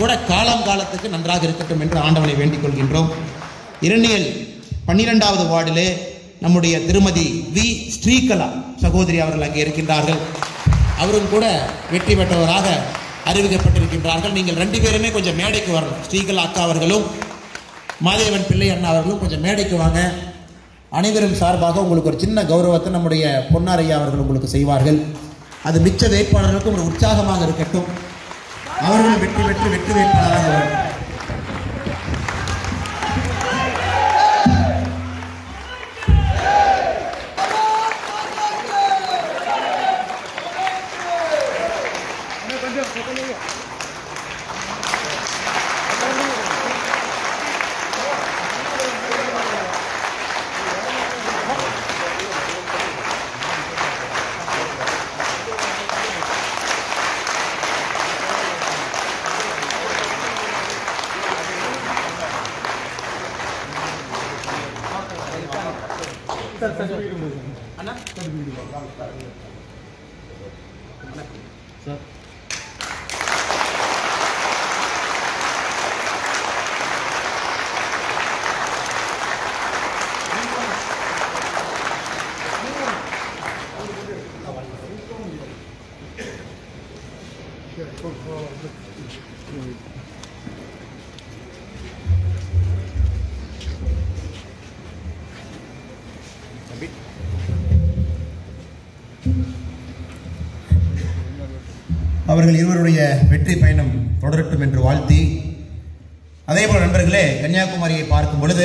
கூட காலம் காலத்துக்கு நன்றாக இருக்கட்டும் என்று ஆண்டவனை வேண்டிக் கொள்கின்றோம் இரணியல் பன்னிரெண்டாவது வார்டிலே நம்முடைய திருமதி வி ஸ்ரீகலா சகோதரி அவர்கள் அங்கே இருக்கின்றார்கள் அவரும் கூட வெற்றி பெற்றவராக அறிவிக்கப்பட்டிருக்கின்றார்கள் நீங்கள் ரெண்டு பேருமே கொஞ்சம் மேடைக்கு வரணும் ஸ்ரீகலா அக்கா அவர்களும் மாதேவன் பிள்ளை அண்ணா அவர்களும் கொஞ்சம் மேடைக்கு வாங்க அனைவரும் சார்பாக உங்களுக்கு ஒரு சின்ன கௌரவத்தை நம்முடைய பொன்னாரையா அவர்கள் உங்களுக்கு செய்வார்கள் அது மிச்ச வேட்பாளர்களுக்கும் ஒரு உற்சாகமாக இருக்கட்டும் அவர்கள் வெற்றி பெற்று வெற்றி வேட்பாளராக வரட்டும் அவர்கள் இருவருடைய வெற்றி பயணம் தொடரட்டும் என்று வாழ்த்தி அதேபோல் நண்பர்களே கன்னியாகுமரியை பார்க்கும் பொழுது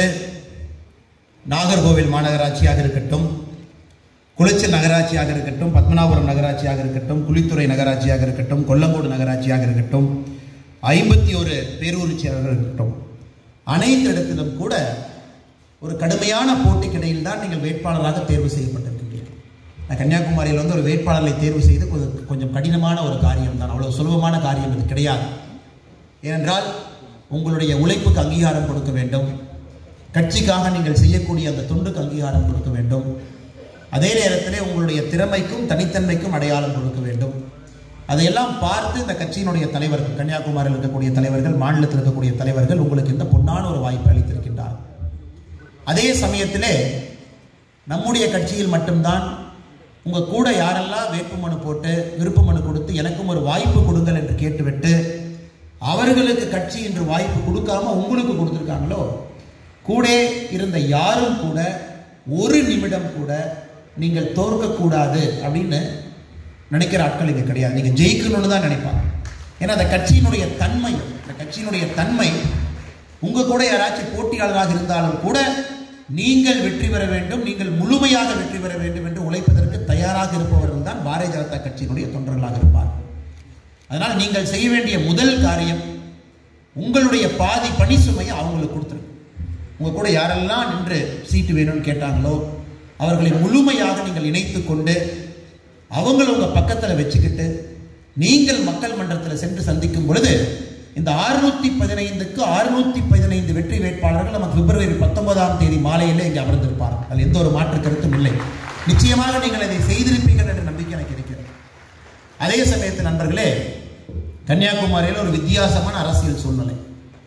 நாகர்கோவில் மாநகராட்சியாக இருக்கட்டும் குளச்சல் நகராட்சியாக இருக்கட்டும் பத்மநாபபுரம் நகராட்சியாக இருக்கட்டும் குளித்துறை நகராட்சியாக இருக்கட்டும் கொல்லங்கோடு நகராட்சியாக இருக்கட்டும் ஐம்பத்தி ஒரு பேரூராட்சியாக இருக்கட்டும் அனைத்து இடத்திலும் கூட ஒரு கடுமையான போட்டிக்கிடையில் தான் நீங்கள் வேட்பாளராக தேர்வு செய்யப்பட்டிருக்கின்றீர்கள் நான் கன்னியாகுமரியில் வந்து ஒரு வேட்பாளரை தேர்வு செய்து கொஞ்சம் கொஞ்சம் கடினமான ஒரு காரியம் தான் அவ்வளவு சுலபமான காரியம் இது கிடையாது ஏனென்றால் உங்களுடைய உழைப்புக்கு அங்கீகாரம் கொடுக்க வேண்டும் கட்சிக்காக நீங்கள் செய்யக்கூடிய அந்த தொண்டுக்கு அங்கீகாரம் கொடுக்க வேண்டும் அதே நேரத்திலே உங்களுடைய திறமைக்கும் தனித்தன்மைக்கும் அடையாளம் கொடுக்க வேண்டும் அதையெல்லாம் பார்த்து இந்த கட்சியினுடைய தலைவர்கள் கன்னியாகுமரியில் இருக்கக்கூடிய தலைவர்கள் மாநிலத்தில் இருக்கக்கூடிய தலைவர்கள் உங்களுக்கு இந்த பொன்னான ஒரு வாய்ப்பு அளித்திருக்கின்றார் அதே சமயத்திலே நம்முடைய கட்சியில் மட்டும்தான் உங்க கூட யாரெல்லாம் வேட்புமனு போட்டு விருப்ப மனு கொடுத்து எனக்கும் ஒரு வாய்ப்பு கொடுங்கள் என்று கேட்டுவிட்டு அவர்களுக்கு கட்சி என்று வாய்ப்பு கொடுக்காம உங்களுக்கு கொடுத்துருக்காங்களோ கூட இருந்த யாரும் கூட ஒரு நிமிடம் கூட நீங்கள் தோற்கக்கூடாது அப்படின்னு நினைக்கிற ஆட்கள் இங்கே கிடையாது நீங்கள் ஜெயிக்கணும்னு தான் நினைப்பாங்க ஏன்னா அந்த கட்சியினுடைய தன்மை அந்த கட்சியினுடைய தன்மை உங்க கூட யாராச்சும் போட்டியாளராக இருந்தாலும் கூட நீங்கள் வெற்றி பெற வேண்டும் நீங்கள் முழுமையாக வெற்றி பெற வேண்டும் என்று உழைப்பதற்கு தயாராக இருப்பவர்கள் தான் பாரதிய ஜனதா கட்சியினுடைய தொண்டர்களாக இருப்பார் அதனால் நீங்கள் செய்ய வேண்டிய முதல் காரியம் உங்களுடைய பாதி பணி சுமையை அவங்களுக்கு கொடுத்துருங்க உங்க கூட யாரெல்லாம் நின்று சீட்டு வேணும்னு கேட்டாங்களோ அவர்களை முழுமையாக நீங்கள் இணைத்து கொண்டு அவங்கள உங்க பக்கத்தில் வச்சுக்கிட்டு நீங்கள் மக்கள் மன்றத்தில் சென்று சந்திக்கும் பொழுது இந்த அறுநூத்தி பதினைந்துக்கு அறுநூத்தி பதினைந்து வெற்றி வேட்பாளர்கள் நமக்கு பிப்ரவரி பத்தொன்பதாம் தேதி மாலையிலே இங்கே அமர்ந்திருப்பார்கள் அதில் எந்த ஒரு மாற்று கருத்தும் இல்லை நிச்சயமாக நீங்கள் அதை செய்திருப்பீர்கள் என்ற நம்பிக்கை எனக்கு இருக்கிறது அதே சமயத்தில் நண்பர்களே கன்னியாகுமரியில் ஒரு வித்தியாசமான அரசியல் சூழ்நிலை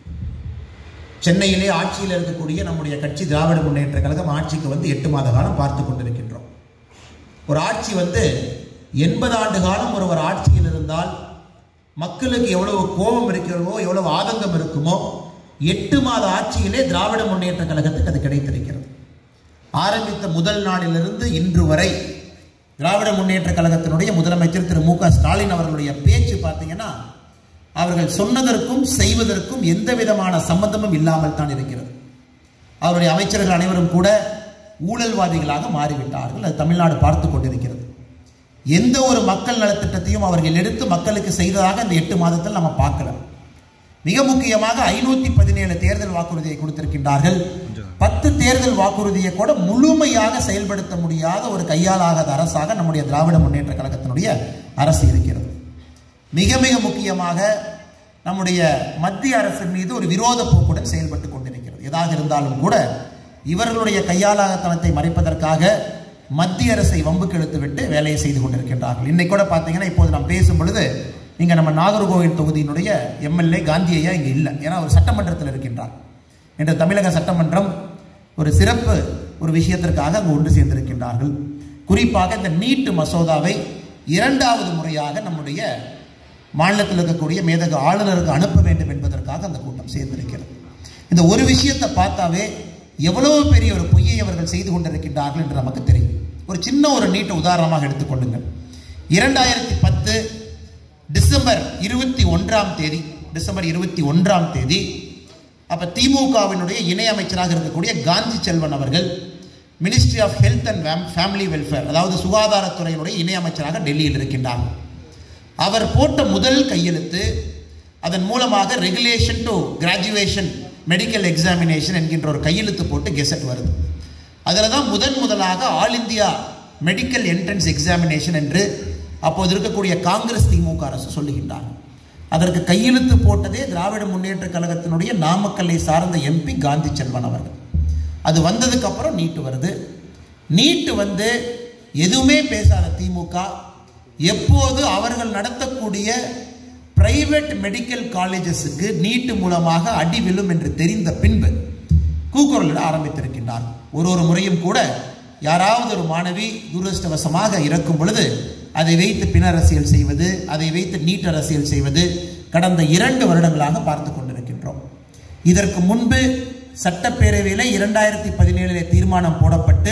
சென்னையிலே ஆட்சியில் இருக்கக்கூடிய நம்முடைய கட்சி திராவிட முன்னேற்ற கழகம் ஆட்சிக்கு வந்து எட்டு மாத காலம் பார்த்து கொண்டிருக்கின்றோம் ஒரு ஆட்சி வந்து எண்பது ஆண்டு காலம் ஒருவர் ஆட்சியில் இருந்தால் மக்களுக்கு எவ்வளவு கோபம் இருக்கிறதோ எவ்வளவு ஆதங்கம் இருக்குமோ எட்டு மாத ஆட்சியிலே திராவிட முன்னேற்ற கழகத்துக்கு அது கிடைத்திருக்கிறது ஆரம்பித்த முதல் நாளிலிருந்து இன்று வரை திராவிட முன்னேற்ற கழகத்தினுடைய முதலமைச்சர் திரு மு க ஸ்டாலின் அவர்களுடைய பேச்சு பார்த்தீங்கன்னா அவர்கள் சொன்னதற்கும் செய்வதற்கும் எந்த விதமான சம்பந்தமும் இல்லாமல் தான் இருக்கிறது அவருடைய அமைச்சர்கள் அனைவரும் கூட ஊழல்வாதிகளாக மாறிவிட்டார்கள் அது தமிழ்நாடு பார்த்து கொண்டிருக்கிறது எந்த ஒரு மக்கள் நலத்திட்டத்தையும் அவர்கள் எடுத்து மக்களுக்கு செய்ததாக இந்த எட்டு மாதத்தில் நம்ம பார்க்கல மிக முக்கியமாக ஐநூத்தி பதினேழு தேர்தல் வாக்குறுதியை கொடுத்திருக்கின்றார்கள் பத்து தேர்தல் வாக்குறுதியை கூட முழுமையாக செயல்படுத்த முடியாத ஒரு கையாலாகாத அரசாக நம்முடைய திராவிட முன்னேற்ற கழகத்தினுடைய அரசு இருக்கிறது மிக மிக முக்கியமாக நம்முடைய மத்திய அரசின் மீது ஒரு விரோத போக்குடன் செயல்பட்டு கொண்டிருக்கிறது எதாக இருந்தாலும் கூட இவர்களுடைய கையாளாகத்தனத்தை மறைப்பதற்காக மத்திய அரசை வம்புக்கு இழுத்து விட்டு வேலையை செய்து கொண்டிருக்கின்றார்கள் இன்னைக்கு கூட பார்த்தீங்கன்னா இப்போது நாம் பேசும் பொழுது இங்கே நம்ம நாகர்கோவில் தொகுதியினுடைய எம்எல்ஏ காந்தி ஐயா இங்கே இல்லை ஏன்னா அவர் சட்டமன்றத்தில் இருக்கின்றார் இன்று தமிழக சட்டமன்றம் ஒரு சிறப்பு ஒரு விஷயத்திற்காக அங்கு ஒன்று சேர்ந்திருக்கின்றார்கள் குறிப்பாக இந்த நீட்டு மசோதாவை இரண்டாவது முறையாக நம்முடைய மாநிலத்தில் இருக்கக்கூடிய மேதக ஆளுநருக்கு அனுப்ப வேண்டும் என்பதற்காக அந்த கூட்டம் சேர்ந்திருக்கிறது இந்த ஒரு விஷயத்தை பார்த்தாவே எவ்வளவு பெரிய ஒரு பொய்யை அவர்கள் செய்து கொண்டிருக்கின்றார்கள் என்று நமக்கு தெரியும் ஒரு சின்ன ஒரு நீட்டை உதாரணமாக எடுத்துக்கொள்ளுங்கள் இரண்டாயிரத்தி பத்து டிசம்பர் இருபத்தி ஒன்றாம் தேதி டிசம்பர் இருபத்தி ஒன்றாம் தேதி அப்ப திமுகவினுடைய இணை அமைச்சராக இருக்கக்கூடிய காந்தி செல்வன் அவர்கள் ministry of health and family welfare அதாவது சுகாதாரத்துறையினுடைய இணை அமைச்சராக டெல்லியில் இருக்கின்றார் அவர் போட்ட முதல் கையெழுத்து அதன் மூலமாக regulation to graduation medical examination என்கின்ற ஒரு கையெழுத்து போட்டு கெசட் வருது அதில் தான் முதன் முதலாக all India medical entrance examination என்று அப்போது இருக்கக்கூடிய காங்கிரஸ் திமுக அரசு சொல்லுகின்றார் அதற்கு கையெழுத்து போட்டதே திராவிட முன்னேற்ற கழகத்தினுடைய நாமக்கல்லை சார்ந்த எம்பி காந்தி செல்வன் அவர்கள் அது வந்ததுக்கு அப்புறம் நீட்டு வருது நீட்டு வந்து எதுவுமே பேசாத திமுக எப்போது அவர்கள் நடத்தக்கூடிய பிரைவேட் மெடிக்கல் காலேஜஸுக்கு நீட்டு மூலமாக அடி விழும் என்று தெரிந்த பின்பு கூக்குரலிட ஆரம்பித்திருக்கின்றார் ஒரு ஒரு முறையும் கூட யாராவது ஒரு மாணவி துரதிருஷ்டவசமாக இறக்கும் பொழுது அதை வைத்து பின் அரசியல் செய்வது அதை வைத்து நீட் அரசியல் செய்வது கடந்த இரண்டு வருடங்களாக பார்த்து கொண்டிருக்கின்றோம் இதற்கு முன்பு சட்டப்பேரவையில் இரண்டாயிரத்தி பதினேழில் தீர்மானம் போடப்பட்டு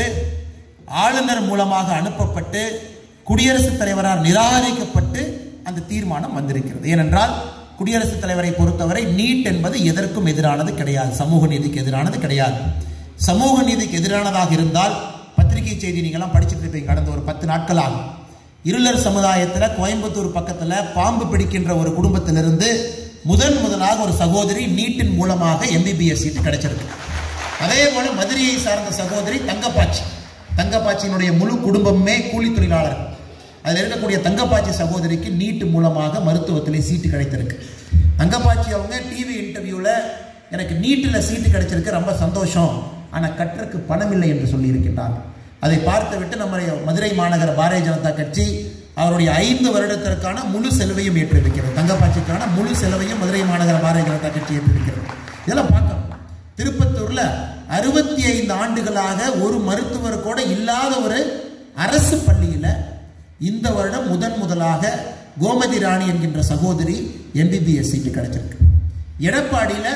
ஆளுநர் மூலமாக அனுப்பப்பட்டு குடியரசுத் தலைவரால் நிராகரிக்கப்பட்டு அந்த தீர்மானம் வந்திருக்கிறது ஏனென்றால் குடியரசுத் தலைவரை பொறுத்தவரை நீட் என்பது எதற்கும் எதிரானது கிடையாது சமூக நீதிக்கு எதிரானது கிடையாது சமூக நீதிக்கு எதிரானதாக இருந்தால் பத்திரிகை செய்தி நீங்களாம் படிச்சுட்டு இருப்பீங்க கடந்த ஒரு பத்து நாட்கள் ஆகும் இருளர் சமுதாயத்தில் கோயம்புத்தூர் பக்கத்தில் பாம்பு பிடிக்கின்ற ஒரு குடும்பத்திலிருந்து முதன் முதலாக ஒரு சகோதரி நீட்டின் மூலமாக எம்பிபிஎஸ் சீட்டு கிடைச்சிருக்கு அதே போல மதுரையை சார்ந்த சகோதரி தங்கப்பாச்சி தங்கப்பாச்சியினுடைய முழு குடும்பமே கூலி தொழிலாளர் அதில் இருக்கக்கூடிய தங்கப்பாச்சி சகோதரிக்கு நீட்டு மூலமாக மருத்துவத்திலே சீட்டு கிடைத்திருக்கு தங்கப்பாச்சி அவங்க டிவி இன்டர்வியூவில் எனக்கு நீட்டில் சீட்டு கிடைச்சிருக்கு ரொம்ப சந்தோஷம் ஆனால் கற்றக்கு பணம் இல்லை என்று சொல்லியிருக்கின்றார் அதை பார்த்து விட்டு நம்முடைய மதுரை மாநகர பாரதிய ஜனதா கட்சி அவருடைய ஐந்து வருடத்திற்கான முழு செலவையும் ஏற்றிருக்கிறது தங்கப்பாட்சிக்கான முழு செலவையும் மதுரை மாநகர பாரதிய ஜனதா கட்சி ஏற்றிருக்கிறது இதெல்லாம் பார்க்கணும் திருப்பத்தூர்ல அறுபத்தி ஐந்து ஆண்டுகளாக ஒரு மருத்துவர் கூட இல்லாத ஒரு அரசு பள்ளியில இந்த வருடம் முதன் முதலாக கோமதி ராணி என்கின்ற சகோதரி எம்பிபிஎஸ் சீட்டு கிடைச்சிருக்கு எடப்பாடியில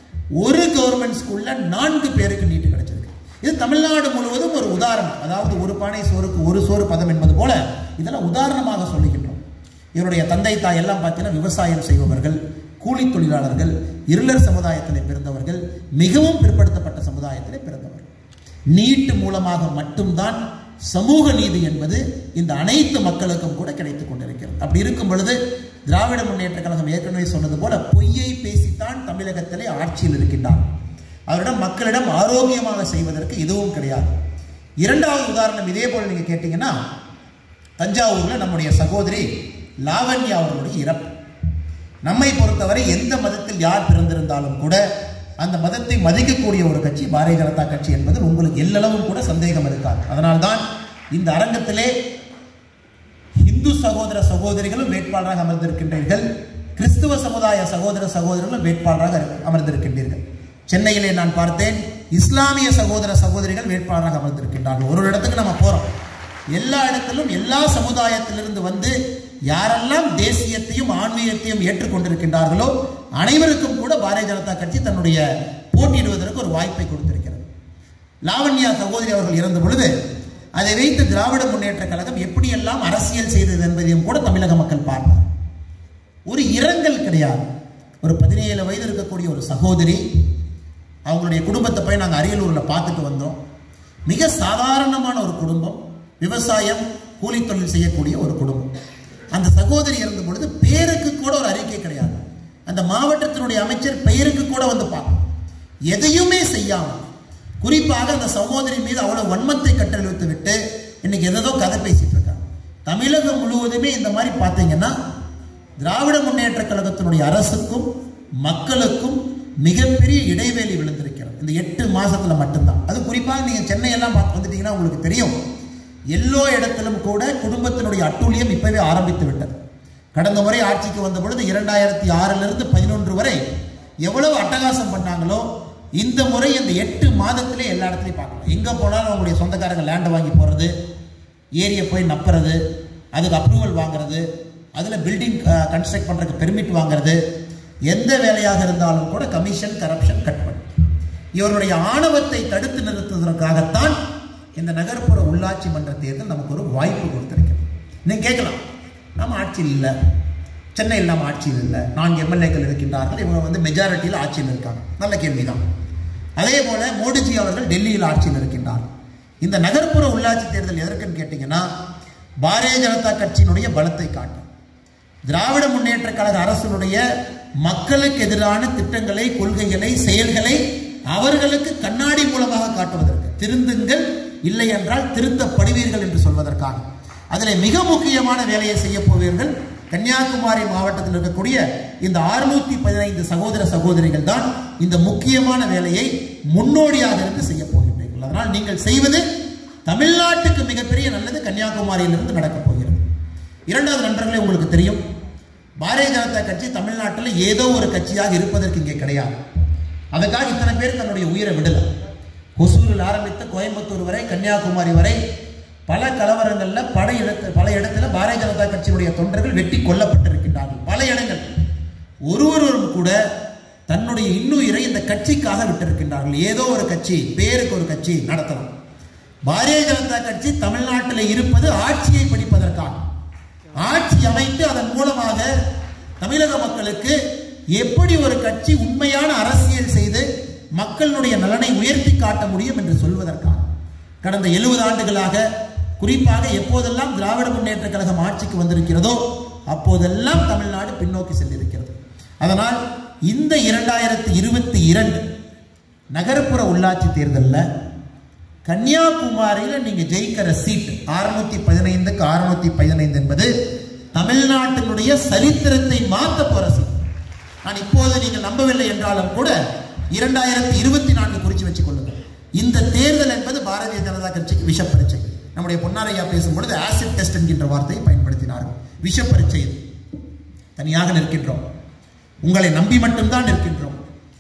ஒரு கவர்மெண்ட் ஸ்கூல்ல நான்கு பேருக்கு நீட்டு கிடைச்சிருக்கு இது தமிழ்நாடு முழுவதும் ஒரு உதாரணம் அதாவது ஒரு பானை சோறுக்கு ஒரு சோறு பதம் என்பது போல இதெல்லாம் உதாரணமாக சொல்லுகின்றோம் இவருடைய தந்தை தாய் எல்லாம் பார்த்தீங்கன்னா விவசாயம் செய்பவர்கள் கூலி தொழிலாளர்கள் இருளர் சமுதாயத்திலே பிறந்தவர்கள் மிகவும் பிற்படுத்தப்பட்ட சமுதாயத்திலே பிறந்தவர்கள் நீட்டு மூலமாக மட்டும்தான் சமூக நீதி என்பது இந்த அனைத்து மக்களுக்கும் கூட கிடைத்துக் கொண்டிருக்கிறது அப்படி இருக்கும் பொழுது திராவிட முன்னேற்ற கழகம் ஏற்கனவே சொன்னது போல பொய்யை பேசித்தான் தமிழகத்திலே ஆட்சியில் இருக்கின்றார் அவரிடம் மக்களிடம் ஆரோக்கியமாக செய்வதற்கு எதுவும் கிடையாது இரண்டாவது உதாரணம் இதே போல நீங்க கேட்டீங்கன்னா தஞ்சாவூர்ல நம்முடைய சகோதரி லாவண்யா அவர்களுடைய இறப்பு நம்மை பொறுத்தவரை எந்த மதத்தில் யார் பிறந்திருந்தாலும் கூட அந்த மதத்தை மதிக்கக்கூடிய ஒரு கட்சி பாரதிய ஜனதா கட்சி என்பதில் உங்களுக்கு எல்லளவும் கூட சந்தேகம் இருக்காது அதனால்தான் இந்த அரங்கத்திலே இந்து சகோதர சகோதரிகளும் வேட்பாளராக அமர்ந்திருக்கின்றீர்கள் கிறிஸ்துவ சமுதாய சகோதர சகோதரிகளும் வேட்பாளராக அமர்ந்திருக்கின்றீர்கள் சென்னையிலே நான் பார்த்தேன் இஸ்லாமிய சகோதர சகோதரிகள் வேட்பாளராக அமர்ந்திருக்கின்றார்கள் ஒரு இடத்துக்கு நம்ம போறோம் எல்லா இடத்திலும் எல்லா சமுதாயத்திலிருந்து வந்து யாரெல்லாம் தேசியத்தையும் ஆன்மீகத்தையும் ஏற்றுக்கொண்டிருக்கின்றார்களோ அனைவருக்கும் கூட பாரதிய ஜனதா கட்சி தன்னுடைய போட்டியிடுவதற்கு ஒரு வாய்ப்பை கொடுத்திருக்கிறது லாவண்யா சகோதரி அவர்கள் இறந்த பொழுது அதை வைத்து திராவிட முன்னேற்ற கழகம் எப்படியெல்லாம் அரசியல் செய்தது என்பதையும் கூட தமிழக மக்கள் பார்த்தார் ஒரு இரங்கல் கிடையாது ஒரு பதினேழு வயது இருக்கக்கூடிய ஒரு சகோதரி அவங்களுடைய குடும்பத்தை போய் நாங்கள் அரியலூரில் பார்த்துட்டு வந்தோம் மிக சாதாரணமான ஒரு குடும்பம் விவசாயம் கூலி தொழில் செய்யக்கூடிய ஒரு குடும்பம் அந்த சகோதரி இருந்த பொழுது பேருக்கு கூட ஒரு அறிக்கை கிடையாது அந்த மாவட்டத்தினுடைய அமைச்சர் பெயருக்கு கூட வந்து பார்க்கணும் எதையுமே செய்யாமல் குறிப்பாக அந்த சகோதரி மீது அவ்வளவு வன்மத்தை கட்டளித்து விட்டு இன்னைக்கு எதோ கதை பேசிட்டு இருக்காங்க தமிழகம் முழுவதுமே இந்த மாதிரி பார்த்தீங்கன்னா திராவிட முன்னேற்ற கழகத்தினுடைய அரசுக்கும் மக்களுக்கும் மிகப்பெரிய இடைவேளி விழுந்திருக்கிறது இந்த எட்டு மாசத்துல மட்டும்தான் அது குறிப்பாக நீங்க சென்னை எல்லாம் பார்த்து வந்துட்டீங்கன்னா உங்களுக்கு தெரியும் எல்லோ இடத்திலும் கூட குடும்பத்தினுடைய அட்டூழியம் இப்பவே ஆரம்பித்து விட்டது கடந்த முறை ஆட்சிக்கு வந்த பொழுது இரண்டாயிரத்தி ஆறிலிருந்து பதினொன்று வரை எவ்வளவு அட்டகாசம் பண்ணாங்களோ இந்த முறை இந்த எட்டு மாதத்திலே எல்லா இடத்துலையும் பார்க்கலாம் எங்கே போனாலும் அவங்களுடைய சொந்தக்காரங்க லேண்டை வாங்கி போகிறது ஏரியை போய் நப்புறது அதுக்கு அப்ரூவல் வாங்குறது அதில் பில்டிங் கன்ஸ்ட்ரக்ட் பண்ணுறதுக்கு பெர்மிட் வாங்குறது எந்த வேலையாக இருந்தாலும் கூட கமிஷன் கரப்ஷன் கட் பண்ணு இவருடைய ஆணவத்தை தடுத்து நிறுத்துவதற்காகத்தான் இந்த நகர்ப்புற உள்ளாட்சி மன்ற தேர்தல் நமக்கு ஒரு வாய்ப்பு கொடுத்திருக்கிறது நீங்க கேட்கலாம் நம்ம ஆட்சியில் இல்லை சென்னையில் நம்ம ஆட்சியில் இல்லை நான்கு எம்எல்ஏக்கள் இருக்கின்றார்கள் இவங்க வந்து மெஜாரிட்டியில் ஆட்சியில் இருக்காங்க நல்ல கேள்விதான் அதே போல மோடிஜி அவர்கள் டெல்லியில் ஆட்சியில் இருக்கின்றார் இந்த நகர்ப்புற உள்ளாட்சி தேர்தல் எதற்குன்னு கேட்டீங்கன்னா பாரதிய ஜனதா கட்சியினுடைய பலத்தை காட்டும் திராவிட முன்னேற்ற கழக அரசினுடைய மக்களுக்கு எதிரான திட்டங்களை கொள்கைகளை செயல்களை அவர்களுக்கு கண்ணாடி மூலமாக காட்டுவதற்கு திருந்துங்கள் இல்லை என்றால் திருத்தப்படுவீர்கள் என்று சொல்வதற்காக அதில் மிக முக்கியமான வேலையை செய்ய போவீர்கள் கன்னியாகுமரி மாவட்டத்தில் இருக்கக்கூடிய இந்த அறுநூத்தி பதினைந்து சகோதர சகோதரிகள் தான் இந்த முக்கியமான வேலையை முன்னோடியாக இருந்து செய்ய போகின்றீர்கள் அதனால் நீங்கள் செய்வது தமிழ்நாட்டுக்கு மிகப்பெரிய நல்லது கன்னியாகுமரியிலிருந்து நடக்கப் போகிறது இரண்டாவது நண்பர்களே உங்களுக்கு தெரியும் பாரதிய ஜனதா கட்சி தமிழ்நாட்டில் ஏதோ ஒரு கட்சியாக இருப்பதற்கு இங்கே கிடையாது அதுக்காக இத்தனை பேர் தன்னுடைய உயிரை விடல ஒசூரில் ஆரம்பித்து கோயம்புத்தூர் வரை கன்னியாகுமரி வரை பல கலவரங்களில் பல இடத்து பல இடத்துல பாரதிய ஜனதா கட்சியினுடைய தொண்டர்கள் வெட்டி கொல்லப்பட்டிருக்கின்றார்கள் பல இடங்கள் ஒருவரும் கூட தன்னுடைய இன்னுயிரை இந்த கட்சிக்காக விட்டிருக்கின்றார்கள் ஏதோ ஒரு கட்சி பேருக்கு ஒரு கட்சி நடத்தலாம் பாரதிய ஜனதா கட்சி தமிழ்நாட்டில் இருப்பது ஆட்சியை படிப்பதற்காக ஆட்சி அமைத்து அதன் மூலமாக தமிழக மக்களுக்கு எப்படி ஒரு கட்சி உண்மையான அரசியல் செய்து மக்களுடைய நலனை உயர்த்தி காட்ட முடியும் என்று சொல்வதற்காக கடந்த எழுபது ஆண்டுகளாக குறிப்பாக எப்போதெல்லாம் திராவிட முன்னேற்ற கழகம் ஆட்சிக்கு வந்திருக்கிறதோ அப்போதெல்லாம் தமிழ்நாடு பின்னோக்கி சென்றிருக்கிறது அதனால் இந்த இரண்டாயிரத்தி இருபத்தி இரண்டு நகர்ப்புற உள்ளாட்சி தேர்தலில் கன்னியாகுமரியில் நீங்க ஜெயிக்கிற சீட் அறுநூத்தி பதினைந்துக்கு அறுநூத்தி பதினைந்து என்பது தமிழ்நாட்டினுடைய சரித்திரத்தை மாத்த போற சீட் நான் இப்போது நீங்கள் நம்பவில்லை என்றாலும் கூட இரண்டாயிரத்தி இருபத்தி நான்கு குறித்து வச்சுக் கொள்ளுங்கள் இந்த தேர்தல் என்பது பாரதிய ஜனதா கட்சிக்கு விஷ பரீட்சை நம்முடைய பொன்னாரையா பேசும்பொழுது ஆசிட் டெஸ்ட் என்கின்ற வார்த்தையை பயன்படுத்தினார்கள் விஷ பரீட்சை இது. தனியாக நிற்கின்றோம் உங்களை நம்பி மட்டும்தான் நிற்கின்றோம்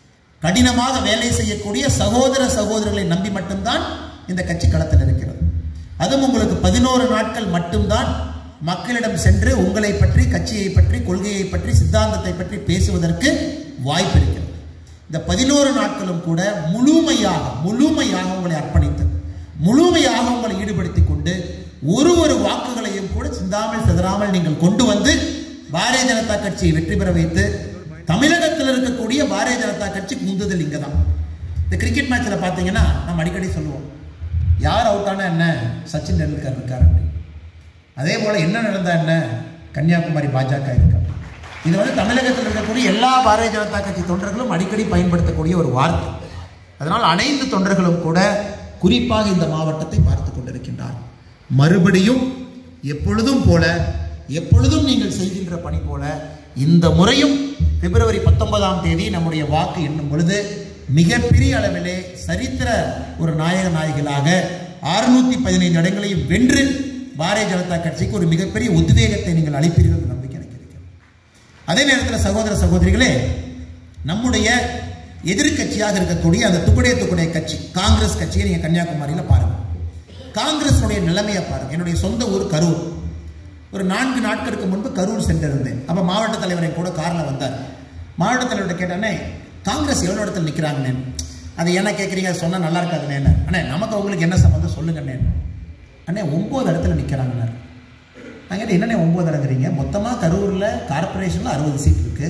கடினமாக வேலை செய்யக்கூடிய சகோதர சகோதரர்களை நம்பி மட்டும்தான் இந்த கட்சி களத்தில் இருக்கிறது அதுவும் உங்களுக்கு பதினோரு நாட்கள் மட்டும்தான் மக்களிடம் சென்று உங்களை பற்றி கட்சியை பற்றி கொள்கையை பற்றி சித்தாந்தத்தை பற்றி பேசுவதற்கு வாய்ப்பு இருக்கிறது இந்த பதினோரு நாட்களும் கூட முழுமையாக முழுமையாக உங்களை அர்ப்பணித்து முழுமையாக உங்களை ஈடுபடுத்திக் கொண்டு ஒரு ஒரு வாக்குகளையும் கூட சிந்தாமல் சிதறாமல் நீங்கள் கொண்டு வந்து பாரதிய ஜனதா கட்சியை வெற்றி பெற வைத்து தமிழகத்தில் இருக்கக்கூடிய பாரதிய ஜனதா கட்சிக்கு முந்துதல் இங்கே தான் இந்த கிரிக்கெட் மேட்ச்சில் பார்த்தீங்கன்னா நம்ம அடிக்கடி சொல்லுவோம் யார் அவுட் ஆனா என்ன சச்சின் டெண்டுல்கர் இருக்கார் அப்படின்னு. அதே போல் என்ன நடந்தா என்ன கன்னியாகுமரி பாஜக இருக்கார் இது வந்து தமிழகத்தில் இருக்கக்கூடிய எல்லா பாரதிய ஜனதா கட்சி தொண்டர்களும் அடிக்கடி பயன்படுத்தக்கூடிய ஒரு வார்த்தை அதனால் அனைத்து தொண்டர்களும் கூட குறிப்பாக இந்த மாவட்டத்தை பார்த்து கொண்டிருக்கின்றார் மறுபடியும் எப்பொழுதும் போல எப்பொழுதும் நீங்கள் செய்கின்ற பணி போல இந்த முறையும் பிப்ரவரி பத்தொன்பதாம் தேதி நம்முடைய வாக்கு எண்ணும் பொழுது மிகப்பெரிய அளவிலே சரித்திர ஒரு நாயக நாயகிகளாக அறுநூத்தி பதினைந்து இடங்களையும் வென்று பாரதிய ஜனதா கட்சிக்கு ஒரு மிகப்பெரிய உத்வேகத்தை நீங்கள் அளிப்பீர்கள் என்ற நம்பிக்கை எனக்கு இருக்கிறது அதே நேரத்தில் சகோதர சகோதரிகளே நம்முடைய எதிர்க்கட்சியாக இருக்கக்கூடிய அந்த துக்குடைய துக்குடைய கட்சி காங்கிரஸ் கட்சியை நீங்க கன்னியாகுமரியில் பாருங்க காங்கிரஸுடைய நிலைமையை பாருங்க என்னுடைய சொந்த ஊர் கரூர் ஒரு நான்கு நாட்களுக்கு முன்பு கரூர் சென்றிருந்தேன் அப்போ மாவட்ட தலைவரை கூட காரில் வந்தார் மாவட்ட தலைவர்கிட்ட கேட்டானே காங்கிரஸ் எவ்வளோ இடத்துல நிற்கிறாங்கண்ணே அது என்ன கேட்குறீங்க சொன்னால் நல்லா இருக்காதுண்ணே அண்ணே நமக்கு உங்களுக்கு என்ன சம்மந்தம் சொல்லுங்கண்ணே அண்ணே ஒம்பது இடத்துல நிற்கிறாங்கண்ணே நான் கேட்டேன் என்னண்ணே ஒம்பது இடங்கிறீங்க மொத்தமாக கரூரில் கார்பரேஷனில் அறுபது சீட் இருக்குது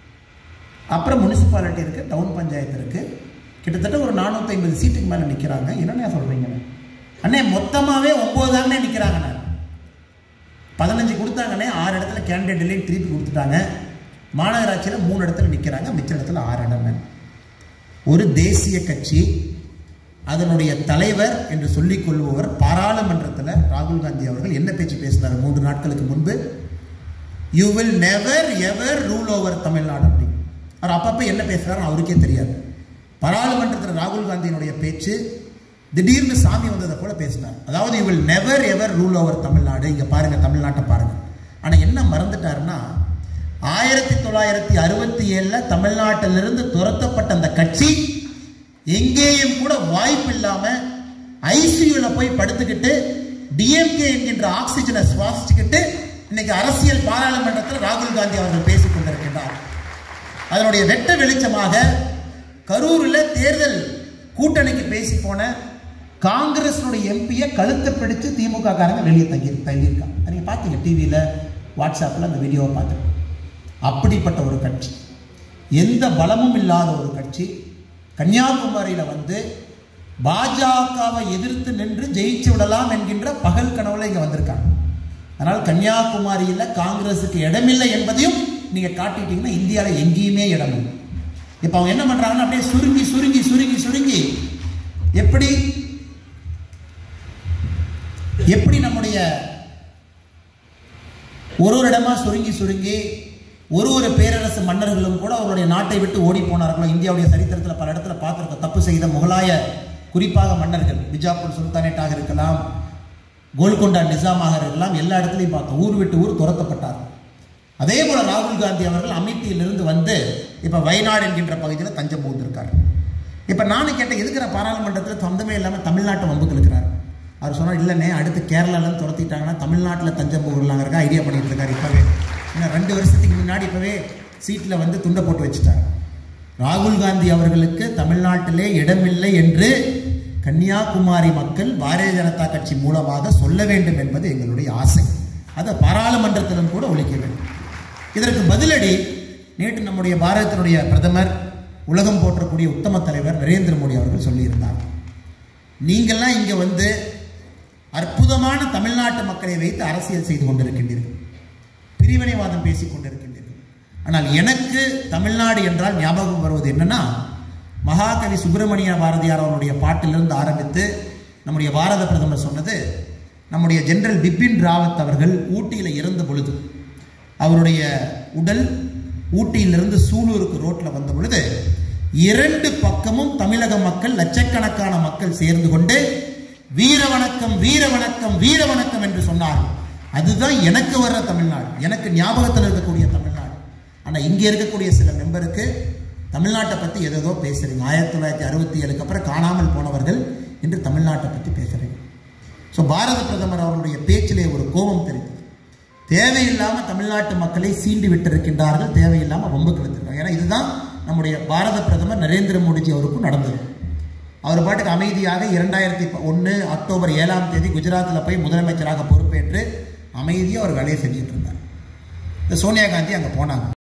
அப்புறம் முனிசிபாலிட்டி இருக்குது டவுன் பஞ்சாயத்து இருக்குது கிட்டத்தட்ட ஒரு நானூற்றி ஐம்பது சீட்டுக்கு மேலே நிற்கிறாங்க என்னண்ணே சொல்கிறீங்க அண்ணே மொத்தமாகவே ஒம்பது தானே நிற்கிறாங்கண்ணே பதினஞ்சு கொடுத்தாங்கண்ணே ஆறு இடத்துல கேண்டிடேட் இல்லைன்னு திருப்பி கொடுத்துட்டாங்க மாநகராட்சியில் மூணு இடத்துல நிற்கிறாங்க மிச்ச இடத்துல ஆறு இடமே ஒரு தேசிய கட்சி அதனுடைய தலைவர் என்று சொல்லிக் கொள்பவர் பாராளுமன்றத்தில் ராகுல் காந்தி அவர்கள் என்ன பேச்சு பேசினார் மூன்று நாட்களுக்கு முன்பு you will never ever rule over Tamil Nadu அப்படி அவர் அப்பப்போ என்ன பேசுகிறாரு அவருக்கே தெரியாது பாராளுமன்றத்தில் ராகுல் காந்தியினுடைய பேச்சு திடீர்னு சாமி வந்ததை போல பேசினார் அதாவது you will never ever rule over Tamil Nadu இங்கே பாருங்க தமிழ்நாட்டை பாருங்க ஆனால் என்ன மறந்துட்டாருன்னா ஆயிரத்தி தொள்ளாயிரத்தி அறுபத்தி ஏழில் தமிழ்நாட்டிலிருந்து துரத்தப்பட்ட அந்த கட்சி எங்கேயும் கூட வாய்ப்பு இல்லாமல் ஐசியூவில் போய் படுத்துக்கிட்டு டிஎம்கே என்கின்ற ஆக்சிஜனை சுவாசிச்சுக்கிட்டு இன்னைக்கு அரசியல் பாராளுமன்றத்தில் ராகுல் காந்தி அவர்கள் பேசிக் கொண்டிருக்கின்றார் அதனுடைய வெட்ட வெளிச்சமாக கரூரில் தேர்தல் கூட்டணிக்கு பேசி போன காங்கிரஸினுடைய எம்பியை கழுத்தை பிடிச்சு திமுக காரங்க வெளியே தங்கி தங்கியிருக்காங்க நீங்கள் பார்த்தீங்க டிவியில் வாட்ஸ்அப்பில் அந்த வீடியோவை பார்த்துருக்கோம் அப்படிப்பட்ட ஒரு கட்சி எந்த பலமும் இல்லாத ஒரு கட்சி கன்னியாகுமரியில் வந்து பாஜகவை எதிர்த்து நின்று ஜெயிச்சு விடலாம் என்கின்ற பகல் கனவுல இங்கே வந்திருக்காங்க அதனால் கன்னியாகுமரியில் காங்கிரஸுக்கு இடமில்லை என்பதையும் நீங்கள் காட்டிட்டீங்கன்னா இந்தியாவில் எங்கேயுமே இடம் இல்லை இப்போ அவங்க என்ன பண்ணுறாங்கன்னா அப்படியே சுருங்கி சுருங்கி சுருங்கி சுருங்கி எப்படி எப்படி நம்முடைய ஒரு ஒரு இடமா சுருங்கி சுருங்கி ஒரு ஒரு பேரரசு மன்னர்களும் கூட அவருடைய நாட்டை விட்டு ஓடி போனார்களோ இந்தியாவுடைய சரித்திரத்தில் பல இடத்துல பார்த்துருக்கோம் தப்பு செய்த முகலாய குறிப்பாக மன்னர்கள் பிஜாப்பூர் சுல்தானேட்டாக இருக்கலாம் கோல்கொண்டா நிசாமாக இருக்கலாம் எல்லா இடத்துலையும் பார்த்தோம் ஊர் விட்டு ஊர் துரத்தப்பட்டார் அதே போல ராகுல் காந்தி அவர்கள் அமேத்தியிலிருந்து வந்து இப்போ வயநாடு என்கின்ற பகுதியில் தஞ்சம் புகுந்திருக்கார் இப்போ நானும் கேட்டேன் எதுக்குற பாராளுமன்றத்தில் சொந்தமே இல்லாமல் தமிழ்நாட்டை வம்புக்கு இருக்கிறார் அவர் சொன்னார் இல்லைண்ணே அடுத்து கேரளாலேருந்து துரத்திட்டாங்கன்னா தமிழ்நாட்டில் தஞ்சம் புகழலாங்கிறக்க ஐடியா பண்ணிட்டு இருக்காரு இப்போவே இன்னும் ரெண்டு வருஷத்துக்கு முன்னாடி இப்போவே சீட்டில் வந்து துண்டை போட்டு வச்சுட்டார் ராகுல் காந்தி அவர்களுக்கு தமிழ்நாட்டிலே இடமில்லை என்று கன்னியாகுமரி மக்கள் பாரதிய ஜனதா கட்சி மூலமாக சொல்ல வேண்டும் என்பது எங்களுடைய ஆசை அதை பாராளுமன்றத்திலும் கூட ஒழிக்க வேண்டும் இதற்கு பதிலடி நேற்று நம்முடைய பாரதத்தினுடைய பிரதமர் உலகம் போற்றக்கூடிய உத்தம தலைவர் நரேந்திர மோடி அவர்கள் சொல்லியிருந்தார் நீங்கள்லாம் இங்கே வந்து அற்புதமான தமிழ்நாட்டு மக்களை வைத்து அரசியல் செய்து கொண்டிருக்கின்றீர்கள் பிரிவினைவாதம் பேசிக் கொண்டிருக்கின்றீர்கள் ஆனால் எனக்கு தமிழ்நாடு என்றால் ஞாபகம் வருவது என்னன்னா மகாகவி சுப்பிரமணிய பாரதியார் அவருடைய பாட்டிலிருந்து ஆரம்பித்து நம்முடைய பாரத பிரதமர் சொன்னது நம்முடைய ஜெனரல் பிபின் ராவத் அவர்கள் ஊட்டியில் இறந்த பொழுது அவருடைய உடல் ஊட்டியிலிருந்து சூலூருக்கு ரோட்டில் வந்த பொழுது இரண்டு பக்கமும் தமிழக மக்கள் லட்சக்கணக்கான மக்கள் சேர்ந்து கொண்டு வீர வணக்கம் வீர வணக்கம் வீர வணக்கம் என்று சொன்னார்கள் அதுதான் எனக்கு வர்ற தமிழ்நாடு எனக்கு ஞாபகத்தில் இருக்கக்கூடிய தமிழ்நாடு ஆனால் இங்கே இருக்கக்கூடிய சில மெம்பருக்கு தமிழ்நாட்டை பற்றி எதோ பேசுறீங்க ஆயிரத்தி தொள்ளாயிரத்தி அறுபத்தி ஏழுக்கு அப்புறம் காணாமல் போனவர்கள் இன்று தமிழ்நாட்டை பற்றி பேசுறீங்க ஸோ பாரத பிரதமர் அவருடைய பேச்சிலே ஒரு கோபம் தெரிந்தது தேவையில்லாமல் தமிழ்நாட்டு மக்களை சீண்டி விட்டிருக்கின்றார்கள் தேவையில்லாமல் ரொம்ப கெடுத்திருக்காங்க ஏன்னா இதுதான் நம்முடைய பாரத பிரதமர் நரேந்திர மோடிஜி அவருக்கும் நடந்தது அவர் பாட்டுக்கு அமைதியாக இரண்டாயிரத்தி ஒன்று அக்டோபர் ஏழாம் தேதி குஜராத்தில் போய் முதலமைச்சராக பொறுப்பேற்று அமைதியாக அவர் வேலையை செஞ்சுட்டு இருந்தார் இந்த சோனியா காந்தி அங்கே போனாங்க